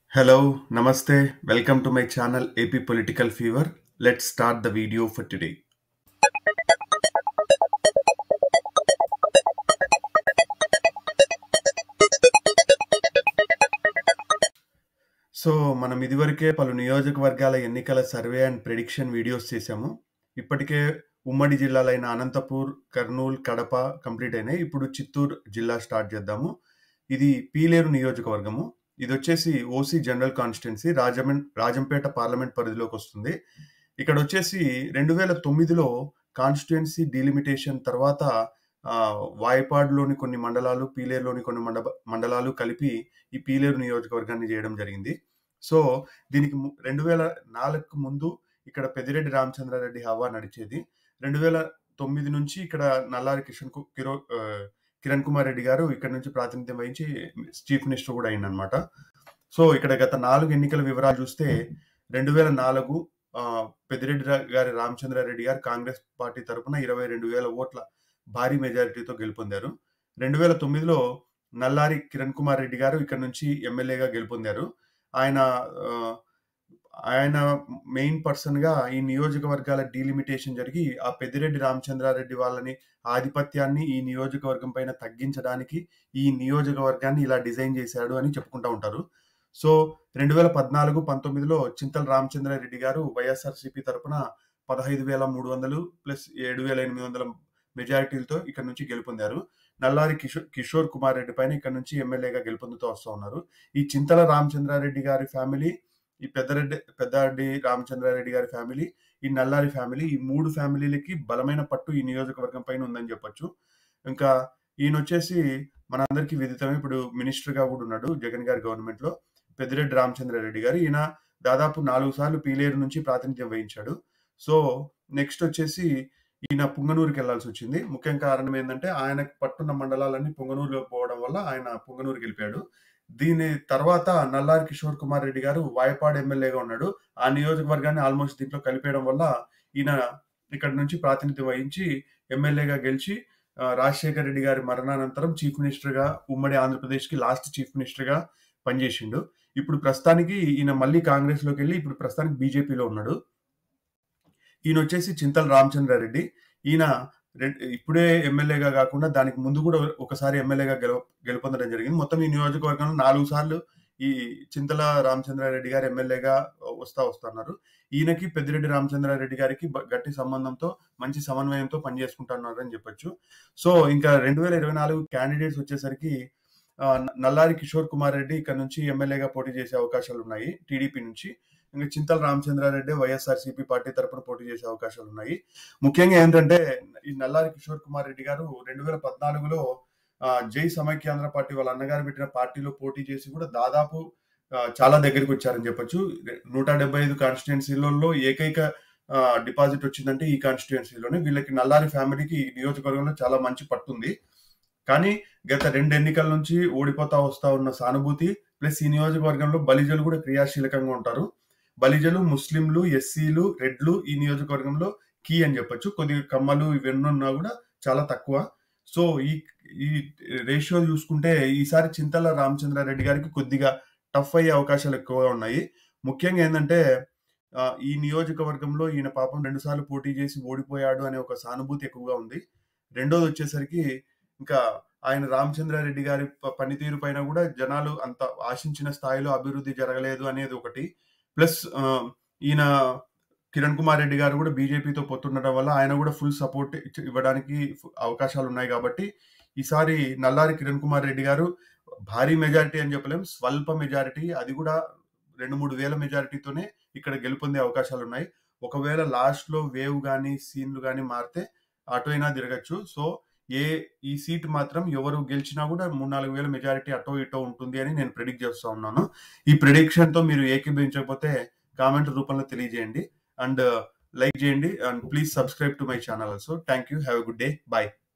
Hello, Namaste. Welcome to my channel AP Political Fever. Let's start the video for today. So మనం ఇదివరకే పలు నియోజకవర్గాల ఎన్నికల survey and prediction videos చేశాము ఇప్పటికే ఉమ్మడి జిల్లాలైన అనంతపూర్ కర్నూలు కడప కంప్లీట్ అయినాయి ఇప్పుడు చిత్తూరు జిల్లా స్టార్ట్ చేద్దాము ఇది పీలేరు నియోజకవర్గము ఇది వచ్చేసి ఓసీ జనరల్ కాన్స్టిట్యున్సీ రాజమన్ రాజంపేట పార్లమెంట్ పరిధిలోకి వస్తుంది ఇక్కడ వచ్చేసి రెండు వేల తొమ్మిదిలో కాన్స్టిట్యున్సీ డిలిమిటేషన్ తర్వాత ఆ, వాయపాడులోని కొన్ని మండలాలు పీలేరులోని కొన్ని మండ మండలాలు కలిపి ఈ పీలేరు నియోజకవర్గాన్ని చేయడం జరిగింది సో దీనికి ము- రెండు వేల నాలుగుకు ముందు ఇక్కడ పెద్దిరెడ్డి రామచంద్రారెడ్డి హవా నడిచేది రెండు వేల తొమ్మిది నుంచి ఇక్కడ నల్లారి కిషన్ కు- కిరో ఆ, కిరణ్ కుమార్ రెడ్డి గారు ఇక్కడ నుంచి ప్రాతినిధ్యం వహించి చీఫ్ మినిస్టర్ కూడా అయిందనమాట సో ఇక్కడ గత నాలుగు ఎన్నికల వివరాలు చూస్తే రెండు వేల నాలుగు ఆ, పెద్దిరెడ్డి రా- గారి రామచంద్రారెడ్డి గారు కాంగ్రెస్ పార్టీ తరపున ఇరవై రెండు వేల ఓట్ల భారీ మెజారిటీతో గెలుపొందారు రెండు వేల తొమ్మిదిలో నల్లారి కిరణ్ కుమార్ రెడ్డి గారు ఇక్కడ నుంచి ఎమ్మెల్యేగా గెలుపొందారు ఆయన ఆ, ఆయన మెయిన్ పర్సన్ గా ఈ నియోజకవర్గాల డీలిమిటేషన్ జరిగి ఆ పెద్దిరెడ్డి రామచంద్రారెడ్డి వాళ్ళని ఆధిపత్యాన్ని ఈ నియోజకవర్గం పైన తగ్గించడానికి ఈ నియోజకవర్గాన్ని ఇలా డిజైన్ చేశాడు అని చెప్పుకుంటా ఉంటారు సో రెండు వేల పద్నాలుగు పంతొమ్మిదిలో చింతల రామచంద్రారెడ్డి గారు వైఎస్ఆర్సీపీ తరపున పదహైదు వేల మూడు వందలు ప్లస్ ఏడు వేల ఎనిమిది వందల మెజారిటీలతో ఇక్కడ నుంచి గెలుపొందారు నల్లారి కిషోర్ కిషోర్ కుమార్ రెడ్డి పైన ఇక్కడ నుంచి ఎమ్మెల్యేగా గెలుపొందుతూ వస్తూ ఉన్నారు ఈ చింతల రామచంద్రారెడ్డి గారి ఫ్యామిలీ ఈ పెద్దరెడ్డి పెద్దారెడ్డి రామచంద్రారెడ్డి గారి ఫ్యామిలీ ఈ నల్లారి ఫ్యామిలీ ఈ మూడు ఫ్యామిలీలకి బలమైన పట్టు ఈ నియోజకవర్గం పైన ఉందని చెప్పొచ్చు ఇంకా ఈయన వచ్చేసి మనందరికీ విదితమే ఇప్పుడు మినిస్టర్ గా కూడా ఉన్నాడు జగన్ గారి గవర్నమెంట్ లో పెద్దిరెడ్డి రామచంద్రారెడ్డి గారు ఈయన దాదాపు నాలుగు సార్లు పీలేరు నుంచి ప్రాతినిధ్యం వహించాడు సో నెక్స్ట్ వచ్చేసి ఈయన పుంగనూరుకి వెళ్లాల్సి వచ్చింది ముఖ్య కారణం ఏంటంటే ఆయనకు పట్టున్న మండలాలన్నీ పుంగనూరులో పోవడం వల్ల ఆయన పుంగనూరుకి వెళ్ళిపోయాడు దీని తర్వాత నల్లారి కిషోర్ కుమార్ రెడ్డి గారు వాయపాడు ఎమ్మెల్యేగా ఉన్నాడు ఆ నియోజకవర్గాన్ని ఆల్మోస్ట్ దీంట్లో కలిపేయడం వల్ల ఈయన ఇక్కడ నుంచి ప్రాతినిధ్యం వహించి ఎమ్మెల్యేగా గెలిచి ఆ, రాజశేఖర్ రెడ్డి గారి మరణానంతరం చీఫ్ మినిస్టర్ గా ఉమ్మడి ఆంధ్రప్రదేశ్ కి లాస్ట్ చీఫ్ మినిస్టర్ గా పనిచేసిండు ఇప్పుడు ప్రస్తుతానికి ఈయన మళ్ళీ కాంగ్రెస్ లోకి వెళ్ళి ఇప్పుడు ప్రస్తుతానికి బీజేపీలో ఉన్నాడు ఈయన వచ్చేసి చింతల రామచంద్రారెడ్డి ఈయన రెం- ఇప్పుడే ఎమ్మెల్యేగా కాకుండా దానికి ముందు కూడా ఒకసారి ఎమ్మెల్యేగా గెలు గెలుపొందడం జరిగింది మొత్తం ఈ నియోజకవర్గంలో నాలుగు సార్లు ఈ చింతల రామచంద్రారెడ్డి గారు ఎమ్మెల్యేగా వస్తా వస్తున్నారు ఈయనకి పెద్దిరెడ్డి రామచంద్రారెడ్డి గారికి బ- గట్టి సంబంధంతో మంచి సమన్వయంతో పనిచేసుకుంటున్నారు అని చెప్పొచ్చు సో ఇంకా రెండు వేల ఇరవై నాలుగు క్యాండిడేట్స్ వచ్చేసరికి ఆ, న- నల్లారి కిషోర్ కుమార్ రెడ్డి ఇక్కడ నుంచి ఎమ్మెల్యేగా పోటీ చేసే అవకాశాలు ఉన్నాయి టీడీపీ నుంచి ఇంకా చింతల రామచంద్రారెడ్డి వైఎస్ఆర్సీపీ పార్టీ తరపున పోటీ చేసే అవకాశాలు ఉన్నాయి ముఖ్యంగా ఏంటంటే ఈ నల్లారి కిషోర్ కుమార్ రెడ్డి గారు రెండు వేల పద్నాలుగులో ఆ, జై సమైక్యాంధ్ర పార్టీ వాళ్ళ అన్నగారు పెట్టిన పార్టీలో పోటీ చేసి కూడా దాదాపు ఆ, చాలా దగ్గరికి వచ్చారని చెప్పొచ్చు నూట డెబ్బై ఐదు కాన్స్టిట్యున్సీలలో ఏకైక ఆ, డిపాజిట్ వచ్చిందంటే ఈ కాన్స్టిట్యున్సీలోనే వీళ్ళకి నల్లారి ఫ్యామిలీకి ఈ నియోజకవర్గంలో చాలా మంచి పట్టుంది కానీ గత రెండు ఎన్నికల నుంచి ఓడిపోతా వస్తా ఉన్న సానుభూతి ప్లస్ ఈ నియోజకవర్గంలో బలిజలు కూడా క్రియాశీలకంగా ఉంటారు బలిజలు ముస్లింలు ఎస్సీలు రెడ్లు ఈ నియోజకవర్గంలో కీ అని చెప్పొచ్చు కొద్దిగా కమ్మలు ఇవన్నీ ఉన్నా కూడా చాలా తక్కువ సో ఈ ఈ రేషియో చూసుకుంటే ఈసారి చింతల రామచంద్రారెడ్డి గారికి కొద్దిగా టఫ్ అయ్యే అవకాశాలు ఎక్కువగా ఉన్నాయి ముఖ్యంగా ఏంటంటే ఆ, ఈ నియోజకవర్గంలో ఈయన పాపం రెండు సార్లు పోటీ చేసి ఓడిపోయాడు అనే ఒక సానుభూతి ఎక్కువగా ఉంది రెండోది వచ్చేసరికి ఇంకా ఆయన రామచంద్రారెడ్డి గారి ప- పనితీరు పైన కూడా జనాలు అంత ఆశించిన స్థాయిలో అభివృద్ధి జరగలేదు అనేది ఒకటి ప్లస్ ఆ, ఈయన కిరణ్ కుమార్ రెడ్డి గారు కూడా బీజేపీతో పొత్తుండడం వల్ల ఆయన కూడా ఫుల్ సపోర్ట్ ఇవ్వడానికి ఫు- అవకాశాలు ఉన్నాయి కాబట్టి ఈసారి నల్లారి కిరణ్ కుమార్ రెడ్డి గారు భారీ మెజారిటీ అని చెప్పలేం స్వల్ప మెజారిటీ అది కూడా రెండు మూడు వేల మెజారిటీతోనే ఇక్కడ గెలుపొందే అవకాశాలు ఉన్నాయి ఒకవేళ లాస్ట్ లో వేవ్ కానీ సీన్లు కానీ మారితే అటు అయినా తిరగచ్చు సో ఏ ఈ సీట్ మాత్రం ఎవరు గెలిచినా కూడా మూడు నాలుగు వేల మెజారిటీ అటో ఇటో ఉంటుంది అని నేను ప్రిడిక్ట్ చేస్తా ఉన్నాను ఈ ప్రిడిక్షన్ తో మీరు ఏకీభవించకపోతే కామెంట్ రూపంలో తెలియజేయండి అండ్ లైక్ చేయండి and please subscribe to my channel also thank you have a good day bye